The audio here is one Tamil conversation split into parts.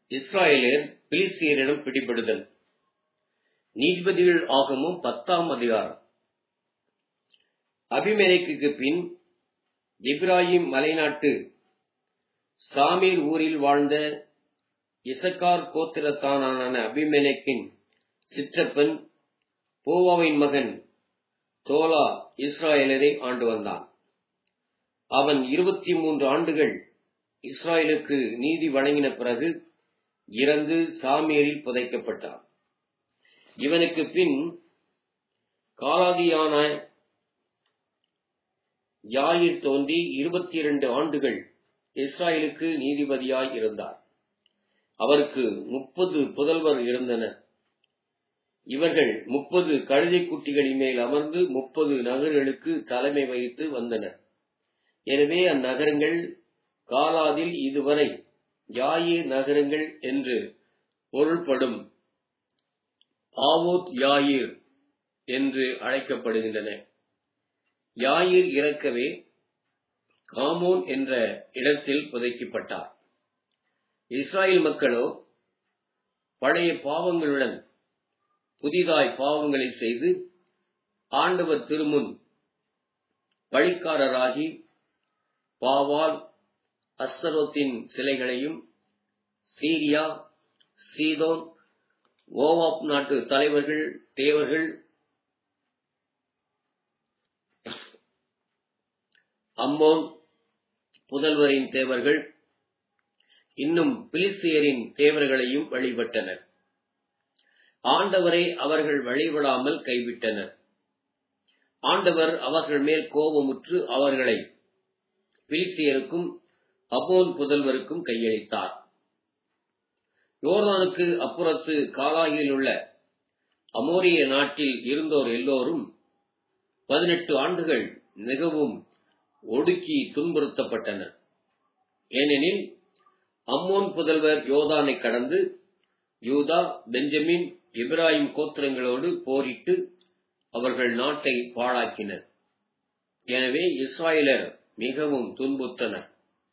இஸ்ராயேலர் பிலிஸ்தியரிடம் பிடிபடுதல் நீதிபதிகள் ஆகமும் பத்தாம் அதிகாரம் அபிமெலேக்குக்கு பின் இப்ராஹிம் மலைநாட்டு சாமீர் ஊரில் வாழ்ந்த இசக்கார் கோத்திரத்தானான அபிமெலேக்கின் சிற்றப்பன் போவாவின் மகன் தோலா இஸ்ராயலரை ஆண்டு வந்தான் அவன் இருபத்தி மூன்று ஆண்டுகள் இஸ்ராயலுக்கு நீதி வழங்கின பிறகு இறந்து சாமியரில் புதைக்கப்பட்டான் இவனுக்கு பின் காலாதியான யாயிர் தோன்றி இருபத்தி இரண்டு ஆண்டுகள் இஸ்ராயலுக்கு நீதிபதியாய் இருந்தார் அவருக்கு முப்பது புதல்வர் இருந்தனர் இவர்கள் முப்பது கழுதை குட்டிகளின் மேல் அமர்ந்து முப்பது நகர்களுக்கு தலைமை வகித்து வந்தனர் எனவே அந்நகரங்கள் காலாதில் இதுவரை யாயிர் நகரங்கள் என்று பொருள்படும் ஆவோத் யாயிர் என்று அழைக்கப்படுகின்றன யாயிர் இறக்கவே காமோன் என்ற இடத்தில் புதைக்கப்பட்டார் இஸ்ராயல் மக்களோ பழைய பாவங்களுடன் புதிதாய் பாவங்களை செய்து ஆண்டவர் திருமுன் பழிக்காரராகி பாவால் அஸ்தரோத்தின் சிலைகளையும் சீரியா சீதோன் ஓவாப் நாட்டு தலைவர்கள் தேவர்கள் அம்மோன் புதல்வரின் தேவர்கள் இன்னும் பிலிஸ்தியரின் தேவர்களையும் வழிபட்டனர் ஆண்டவரை அவர்கள் வழிபடாமல் கைவிட்டனர் ஆண்டவர் அவர்கள் மேல் கோபமுற்று அவர்களை பிலிஸ்தியருக்கும் அபோன் புதல்வருக்கும் கையளித்தார் யோர்தானுக்கு அப்புறத்து காலாயில் உள்ள அமோரிய நாட்டில் இருந்தோர் எல்லோரும் பதினெட்டு ஆண்டுகள் மிகவும் ஒடுக்கி துன்புறுத்தப்பட்டனர் ஏனெனில் அம்மோன் புதல்வர் யோதானை கடந்து யூதா பெஞ்சமின் இப்ராஹிம் கோத்திரங்களோடு போரிட்டு அவர்கள் நாட்டை பாழாக்கினர் எனவே இஸ்ராயலர் மிகவும் துன்புற்றனர்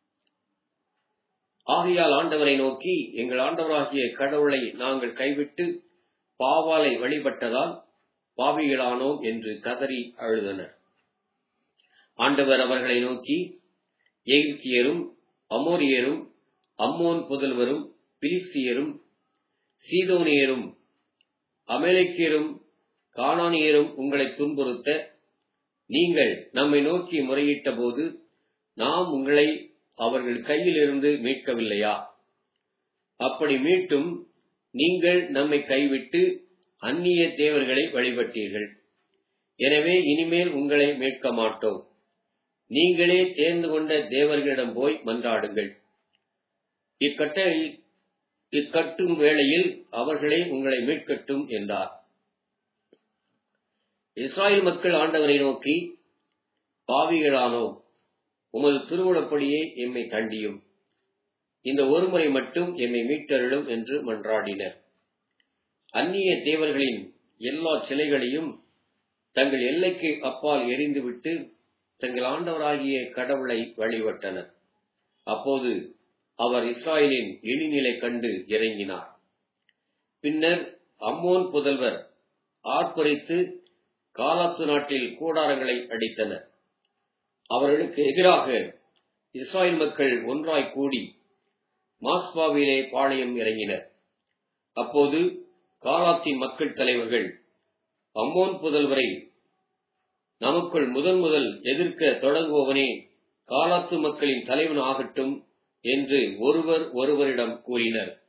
ஆகையால் ஆண்டவரை நோக்கி எங்கள் ஆண்டவராகிய கடவுளை நாங்கள் கைவிட்டு பாவாலை வழிபட்டதால் பாவிகளானோம் என்று கதறி அழுதனர் ஆண்டவர் அவர்களை நோக்கி எகிப்தியரும் அமோரியரும் அம்மோன் புதல்வரும் பிலிஸ்தியரும் சீதோனியரும் அமெரிக்கியரும் காணானியரும் உங்களை துன்புறுத்த நீங்கள் நம்மை நோக்கி முறையிட்ட போது நாம் உங்களை அவர்கள் கையிலிருந்து மீட்கவில்லையா அப்படி மீட்டும் நீங்கள் நம்மை கைவிட்டு அந்நிய தேவர்களை வழிபட்டீர்கள் எனவே இனிமேல் உங்களை மீட்க மாட்டோம் நீங்களே தேர்ந்து கொண்ட தேவர்களிடம் போய் மன்றாடுங்கள் இக்கட்டை இக்கட்டும் வேளையில் அவர்களே உங்களை மீட்கட்டும் என்றார் இஸ்ராயல் மக்கள் ஆண்டவரை நோக்கி பாவிகளானோ உமது திருவுளப்படியே எம்மை தண்டியும் இந்த ஒருமுறை மட்டும் எம்மை மீட்டருளும் என்று மன்றாடினர் அந்நிய தேவர்களின் எல்லா சிலைகளையும் தங்கள் எல்லைக்கு அப்பால் எரிந்துவிட்டு தங்கள் ஆண்டவராகிய கடவுளை வழிபட்டனர் அப்போது அவர் இஸ்ராயலின் இழிநிலை கண்டு இறங்கினார் பின்னர் அம்மோன் புதல்வர் ஆர்ப்பரித்து காலாத்து நாட்டில் கூடாரங்களை அடித்தனர் அவர்களுக்கு எதிராக இஸ்ராயல் மக்கள் ஒன்றாய் கூடி மாஸ்பாவிலே பாளையம் இறங்கினர் அப்போது காலாத்தின் மக்கள் தலைவர்கள் அம்மோன் புதல்வரை நமக்குள் முதன் முதல் எதிர்க்க தொடங்குபவனே காலாத்து மக்களின் தலைவன் ஆகட்டும் என்று ஒருவர் ஒருவரிடம் கூறினர்